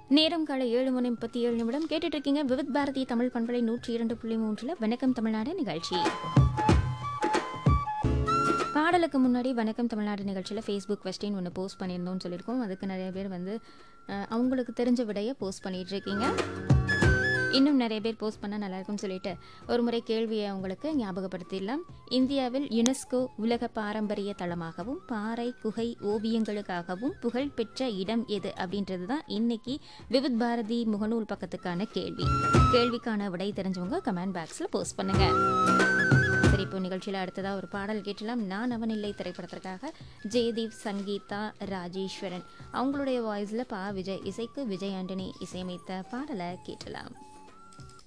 நேரம் காலை ஏழு மணி முப்பத்தி ஏழு நிமிடம் கேட்டுட்டு இருக்கீங்க விவித் பாரதி தமிழ் பண்பலை நூற்றி இரண்டு புள்ளி மூன்றுல வணக்கம் தமிழ்நாடு நிகழ்ச்சி பாடலுக்கு முன்னாடி வணக்கம் தமிழ்நாடு நிகழ்ச்சியில் ஃபேஸ்புக் கொஸ்டின் ஒன்று போஸ்ட் பண்ணியிருந்தோம்னு சொல்லியிருக்கோம் அதுக்கு நிறைய பேர் வந்து அஹ், அவங்களுக்கு தெரிஞ்ச விடையை போஸ்ட் பண்ணிட்டு இருக்கீங்க இன்னும் நிறைய பேர் போஸ்ட் பண்ணால் நல்லாயிருக்கும்னு சொல்லிட்டு ஒரு முறை கேள்வியை உங்களுக்கு ஞாபகப்படுத்திடலாம் இந்தியாவில் யுனெஸ்கோ உலக பாரம்பரிய தளமாகவும் பாறை குகை ஓவியங்களுக்காகவும் புகழ்பெற்ற இடம் எது அப்படின்றது தான் இன்னைக்கு விவித் பாரதி முகநூல் பக்கத்துக்கான கேள்வி கேள்விக்கான விடை தெரிஞ்சவங்க கமெண்ட் பாக்ஸில் போஸ்ட் பண்ணுங்க சரி இப்போ நிகழ்ச்சியில் அடுத்ததாக ஒரு பாடல் கேட்டலாம் நான் அவன் இல்லை திரைப்படத்திற்காக ஜெயதீப் சங்கீதா ராஜேஸ்வரன் அவங்களுடைய வாய்ஸில் பா விஜய் இசைக்கு விஜய் ஆண்டனி இசையமைத்த பாடலை கேட்டலாம்